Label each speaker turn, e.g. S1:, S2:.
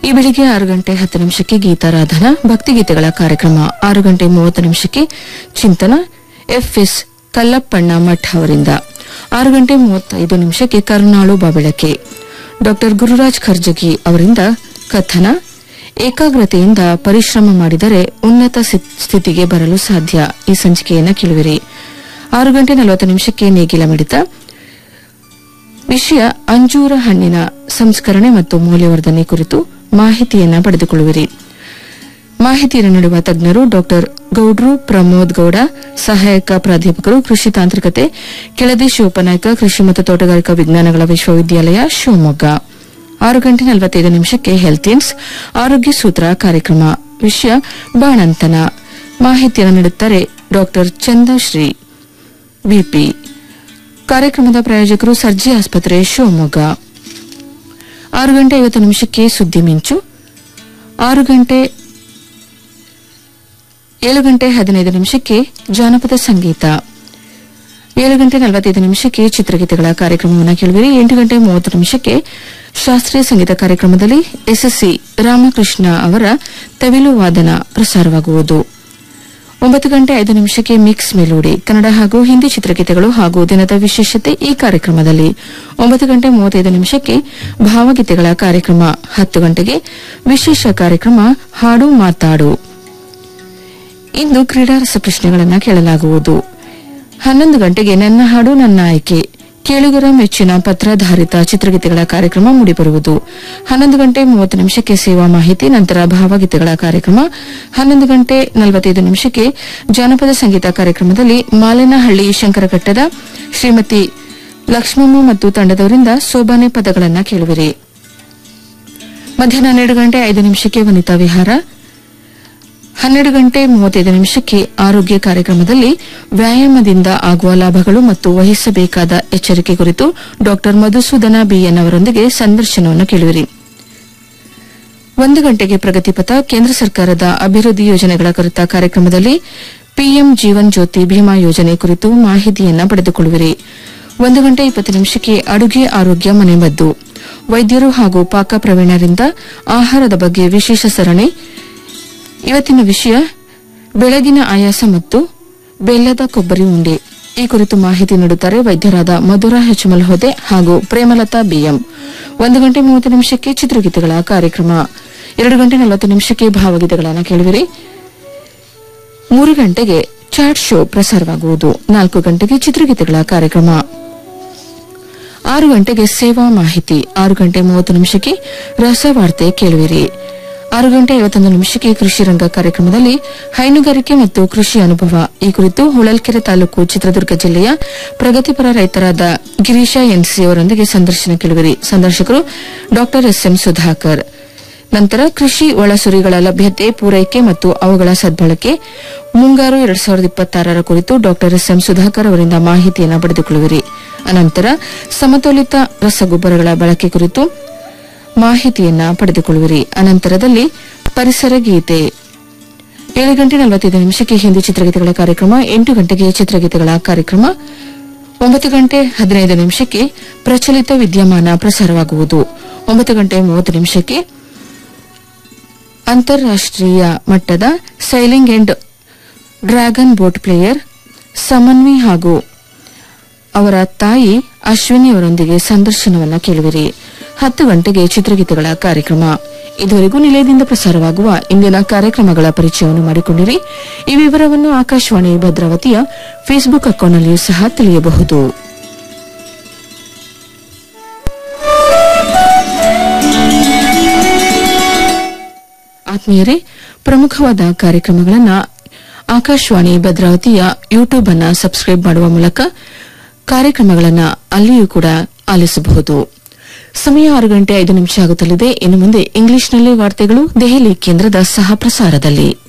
S1: ಈ ಬೆಳಿಗ್ಗೆ ಆರು ಗಂಟೆ ಹತ್ತು ನಿಮಿಷಕ್ಕೆ ಗೀತಾರಾಧನಾ ಭಕ್ತಿಗೀತೆಗಳ ಕಾರ್ಯಕ್ರಮ ಆರು ಗಂಟೆ ಮೂವತ್ತು ನಿಮಿಷಕ್ಕೆ ಚಿಂತನ ಎಫ್ಎಸ್ ಕಲ್ಲಪ್ಪಣ್ಣ ಮಠ್ ಅವರಿಂದ ಆರು ಗಂಟೆ ಮೂವತ್ತೈದು ನಿಮಿಷಕ್ಕೆ ಕರುನಾಳು ಬಾಬೆಳಕೆ ಡಾ ಗುರುರಾಜ್ ಖರ್ಜಗಿ ಅವರಿಂದ ಕಥನ ಏಕಾಗ್ರತೆಯಿಂದ ಪರಿಶ್ರಮ ಮಾಡಿದರೆ ಉನ್ನತ ಸ್ಥಿ- ಸ್ಥಿತಿಗೆ ಬರಲು ಸಾಧ್ಯ ಈ ಸಂಚಿಕೆಯನ್ನು ಕೇಳುವಿರಿ ಆರು ಗಂಟೆ ನಲವತ್ತು ನಿಮಿಷಕ್ಕೆ ನೇಗಿಲ ಮಿಡಿತ ವಿಷಯ ಅಂಜೂರ ಹಣ್ಣಿನ ಸಂಸ್ಕರಣೆ ಮತ್ತು ಮೌಲ್ಯವರ್ಧನೆ ಕುರಿತು ಮಾಹಿತಿಯನ್ನ ಪಡೆದುಕೊಳ್ಳುವಿರಿ ಮಾಹಿತಿಯನ್ನು ನೀಡುವ ತಜ್ಞರು ಡಾಕ್ಟರ್ ಗೌಡ್ರು ಪ್ರಮೋದ್ ಗೌಡ ಸಹಾಯಕ ಪ್ರಾಧ್ಯಾಪಕರು ಕೃಷಿ ತಾಂತ್ರಿಕತೆ ಕೆಳದಿ ಶಿವಪ್ಪನಾಯ್ಕ ಕೃಷಿ ಮತ್ತು ತೋಟಗಾರಿಕಾ ವಿಜ್ಞಾನಗಳ ವಿಶ್ವವಿದ್ಯಾಲಯ ಶಿವಮೊಗ್ಗ ಆರು ಗಂಟೆ ನಲವತ್ತೈದು ನಿಮಿಷಕ್ಕೆ ಹೆಲ್ತ್ ಇನ್ಸ್ ಆರೋಗ್ಯ ಸೂತ್ರ ಕಾರ್ಯಕ್ರಮ ವಿಷಯ ಬಾಣಂತನ ಮಾಹಿತಿಯನ್ನು ನೀಡುತ್ತಾರೆ ಡಾಕ್ಟರ್ ಚಂದಶ್ರೀ ವಿಪಿ ಕಾರ್ಯಕ್ರಮದ ಪ್ರಾಯೋಜಕರು ಸರ್ಜಿ ಆಸ್ಪತ್ರೆ ಶಿವಮೊಗ್ಗ ಆರು ಗಂಟೆ ಐವತ್ತು ನಿಮಿಷಕ್ಕೆ ಸುದ್ದಿ ಮಿಂಚು ಆರು ಗಂಟೆ ಏಳು ಗಂಟೆ ಹದಿನೈದು ನಿಮಿಷಕ್ಕೆ ಜಾನಪದ ಸಂಗೀತ ಏಳು ಗಂಟೆ ನಲವತ್ತೈದು ನಿಮಿಷಕ್ಕೆ ಚಿತ್ರಗೀತೆಗಳ ಕಾರ್ಯಕ್ರಮವನ್ನು ಕೇಳುವಿರಿ ಎಂಟು ಗಂಟೆ ಮೂವತ್ತು ನಿಮಿಷಕ್ಕೆ ಶಾಸ್ತ್ರೀಯ ಸಂಗೀತ ಕಾರ್ಯಕ್ರಮದಲ್ಲಿ ಎಸ್ಎಸ್ಸಿ ರಾಮಕೃಷ್ಣ ಅವರ ತವಿಲು ವಾದನ ಪ್ರಸಾರವಾಗುವುದು ಒಂಬತ್ತು ಗಂಟೆ ಐದು ನಿಮಿಷಕ್ಕೆ ಮಿಕ್ಸ್ ಮೆಲೋಡಿ ಕನ್ನಡ ಹಾಗೂ ಹಿಂದಿ ಚಿತ್ರಗೀತೆಗಳು ಹಾಗೂ ದಿನದ ವಿಶೇಷತೆ ಈ ಕಾರ್ಯಕ್ರಮದಲ್ಲಿ ಒಂಬತ್ತು ಗಂಟೆ ಮೂವತ್ತೈದು ನಿಮಿಷಕ್ಕೆ ಭಾವಗೀತೆಗಳ ಕಾರ್ಯಕ್ರಮ ಹತ್ತು ಗಂಟೆಗೆ ವಿಶೇಷ ಕಾರ್ಯಕ್ರಮ ಹಾಡು ಮಾತಾಡು ಇಂದು ಕ್ರೀಡಾ ರಸಪ್ರಶ್ನೆಗಳನ್ನು ಕೇಳಲಾಗುವುದು ಹನ್ನೊಂದು ಗಂಟೆಗೆ ನನ್ನ ಹಾಡು ನನ್ನ ಆಯ್ಕೆ ಕೇಳುಗರ ಮೆಚ್ಚಿನ ಪತ್ರಾಧಾರಿತ ಚಿತ್ರಗೀತೆಗಳ ಕಾರ್ಯಕ್ರಮ ಮೂಡಿಬರುವುದು ಹನ್ನೊಂದು ಗಂಟೆ ಮೂವತ್ತು ನಿಮಿಷಕ್ಕೆ ಸೇವಾ ಮಾಹಿತಿ ನಂತರ ಭಾವಗೀತೆಗಳ ಕಾರ್ಯಕ್ರಮ ಹನ್ನೊಂದು ಗಂಟೆ ನಲವತ್ತೈದು ನಿಮಿಷಕ್ಕೆ ಜಾನಪದ ಸಂಗೀತ ಕಾರ್ಯಕ್ರಮದಲ್ಲಿ ಮಾಲಿನಹಳ್ಳಿ ಶಂಕರಘಟ್ಟದ ಶ್ರೀಮತಿ ಲಕ್ಷ್ಮಮ್ಮ ಮತ್ತು ತಂಡದವರಿಂದ ಸೋಬಾನೆ ಪದಗಳನ್ನು ಕೇಳುವಿರಿ ಮಧ್ಯಾಹ್ನ ಹನ್ನೆರಡು ಗಂಟೆ ಐದು ನಿಮಿಷಕ್ಕೆ ವನಿತಾ ವಿಹಾರ ಹನ್ನೆರಡು ಗಂಟೆ ಮೂವತ್ತೈದು ನಿಮಿಷಕ್ಕೆ ಆರೋಗ್ಯ ಕಾರ್ಯಕ್ರಮದಲ್ಲಿ ವ್ಯಾಯಾಮದಿಂದ ಆಗುವ ಲಾಭಗಳು ಮತ್ತು ವಹಿಸಬೇಕಾದ ಎಚ್ಚರಿಕೆ ಕುರಿತು ಡಾ ಮಧುಸೂದನ ಬಿಎನ್ ಅವರೊಂದಿಗೆ ಸಂದರ್ಶನವನ್ನು ಕೇಳುವಿರಿ ಒಂದು ಗಂಟೆಗೆ ಪ್ರಗತಿಪಥ ಕೇಂದ್ರ ಸರ್ಕಾರದ ಅಭಿವೃದ್ಧಿ ಯೋಜನೆಗಳ ಕುರಿತ ಕಾರ್ಯಕ್ರಮದಲ್ಲಿ ಪಿಎಂ ಜೀವನ್ ಜ್ಯೋತಿ ಭೀಮಾ ಯೋಜನೆ ಕುರಿತು ಮಾಹಿತಿಯನ್ನ ಪಡೆದುಕೊಳ್ಳುವಿರಿ ಒಂದು ಗಂಟೆ ಇಪ್ಪತ್ತು ನಿಮಿಷಕ್ಕೆ ಅಡುಗೆ ಆರೋಗ್ಯ ಮನೆಮದ್ದು ವೈದ್ಯರು ಹಾಗೂ ಪಾಕ ಪ್ರವೀಣರಿಂದ ಆಹಾರದ ಬಗ್ಗೆ ವಿಶೇಷ ಸರಣಿ ಇವತ್ತಿನ ವಿಷಯ ಬೆಳಗಿನ ಆಯಾಸ ಮತ್ತು ಬೆಲ್ಲದ ಕೊಬ್ಬರಿ ಉಂಡೆ ಈ ಕುರಿತು ಮಾಹಿತಿ ನೀಡುತ್ತಾರೆ ವೈದ್ಯರಾದ ಮಧುರಾ ಹೆಚ್ಮಲ್ಹೊದೆ ಹಾಗೂ ಪ್ರೇಮಲತಾ ಬಿಎಂ ಒಂದು ಗಂಟೆ ಮೂವತ್ತು ನಿಮಿಷಕ್ಕೆ ಚಿತ್ರಗೀತೆಗಳ ಕಾರ್ಯಕ್ರಮ ಎರಡು ಗಂಟೆ ನಲವತ್ತು ನಿಮಿಷಕ್ಕೆ ಭಾವಗೀತೆಗಳನ್ನು ಕೇಳುವಿರಿ ಮೂರು ಗಂಟೆಗೆ ಚಾಟ್ ಶೋ ಪ್ರಸಾರವಾಗುವುದು ನಾಲ್ಕು ಗಂಟೆಗೆ ಚಿತ್ರಗೀತೆಗಳ ಕಾರ್ಯಕ್ರಮ ಆರು ಗಂಟೆಗೆ ಸೇವಾ ಮಾಹಿತಿ ಆರು ಗಂಟೆ ಮೂವತ್ತು ನಿಮಿಷಕ್ಕೆ ರಸವಾರ್ತೆ ಕೇಳುವಿರಿ ಆರು ಗಂಟೆ ಐವತ್ತೊಂದು ನಿಮಿಷಕ್ಕೆ ಕೃಷಿ ರಂಗ ಕಾರ್ಯಕ್ರಮದಲ್ಲಿ ಹೈನುಗಾರಿಕೆ ಮತ್ತು ಕೃಷಿ ಅನುಭವ ಈ ಕುರಿತು ಹೊಳಲ್ಕೆರೆ ತಾಲೂಕು ಚಿತ್ರದುರ್ಗ ಜಿಲ್ಲೆಯ ಪ್ರಗತಿಪರ ರೈತರಾದ ಗಿರೀಶ ಎನ್ಸಿ ಅವರೊಂದಿಗೆ ಸಂದರ್ಶನ ಕೇಳುವಿರಿ ಸಂದರ್ಶಕರು ಡಾ ಎಸ್ಎಂ ಸುಧಾಕರ್ ನಂತರ ಕೃಷಿ ಒಳಸುರಿಗಳ ಲಭ್ಯತೆ ಪೂರೈಕೆ ಮತ್ತು ಅವುಗಳ ಸದ್ಬಳಕೆ ಮುಂಗಾರು ಎರಡ್ ಸಾವಿರದ ಇಪ್ಪತ್ತಾರರ ಕುರಿತು ಡಾ ಎಸ್ಎಂ ಸುಧಾಕರ್ ಅವರಿಂದ ಮಾಹಿತಿಯನ್ನು ಪಡೆದುಕೊಳ್ಳುವಿರಿ ಅನಂತರ ಸಮತೋಲಿತ ರಸಗೊಬ್ಬರಗಳ ಬಳಕೆ ಕುರಿತು ಮಾಹಿತಿಯನ್ನ ಪಡೆದುಕೊಳ್ಳುವಿರಿ ಅನಂತರದಲ್ಲಿ ಪರಿಸರ ಗೀತೆ ಏಳು ಗಂಟೆ ನಲವತ್ತೈದು ನಿಮಿಷಕ್ಕೆ ಹಿಂದಿ ಚಿತ್ರಗೀತೆಗಳ ಕಾರ್ಯಕ್ರಮ ಎಂಟು ಗಂಟೆಗೆ ಚಿತ್ರಗೀತೆಗಳ ಕಾರ್ಯಕ್ರಮ ಒಂಬತ್ತು ಗಂಟೆ ಹದಿನೈದು ನಿಮಿಷಕ್ಕೆ ಪ್ರಚಲಿತ ವಿದ್ಯಮಾನ ಪ್ರಸಾರವಾಗುವುದು ಒಂಬತ್ತು ಗಂಟೆ ಮೂವತ್ತು ನಿಮಿಷಕ್ಕೆ ಅಂತಾರಾಷ್ಟೀಯ ಮಟ್ಟದ sailing and dragon boat player Samanvi ಹಾಗೂ ಅವರ ತಾಯಿ ಅಶ್ವಿನಿ ಅವರೊಂದಿಗೆ ಸಂದರ್ಶನವನ್ನ ಕೇಳುವಿರಿ ಹತ್ತು ಗಂಟೆಗೆ ಚಿತ್ರಗೀತೆಗಳ ಕಾರ್ಯಕ್ರಮ ಇದುವರೆಗೂ ನಿಲಯದಿಂದ ಪ್ರಸಾರವಾಗುವ ಇಂದಿನ ಕಾರ್ಯಕ್ರಮಗಳ ಪರಿಚಯವನ್ನು ಮಾಡಿಕೊಂಡಿರಿ ಈ ವಿವರವನ್ನು ಆಕಾಶವಾಣಿ ಭದ್ರಾವತಿಯ ಫೇಸ್ಬುಕ್ ಅಕೌಂಟ್ನಲ್ಲಿಯೂ ಸಹ ತಿಳಿಯಬಹುದು ಆತ್ಮೀಯರೇ ಪ್ರಮುಖವಾದ ಕಾರ್ಯಕ್ರಮಗಳನ್ನು ಆಕಾಶವಾಣಿ ಭದ್ರಾವತಿಯ ಯೂಟ್ಯೂಬ್ ಅನ್ನ ಸಬ್ಸ್ಕ್ರೈಬ್ ಮಾಡುವ ಮೂಲಕ ಕಾರ್ಯಕ್ರಮಗಳನ್ನು ಅಲ್ಲಿಯೂ ಕೂಡ ಆಲಿಸಬಹುದು ಸಮಯ ಆರು ಗಂಟೆ ಐದು ನಿಮಿಷ ಆಗುತ್ತಲಿದೆ ಇನ್ನು ಮುಂದೆ ಇಂಗ್ಲಿಷ್ನಲ್ಲಿ ವಾರ್ತೆಗಳು ದೆಹಲಿ ಕೇಂದ್ರದ ಸಹ ಪ್ರಸಾರದಲ್ಲಿ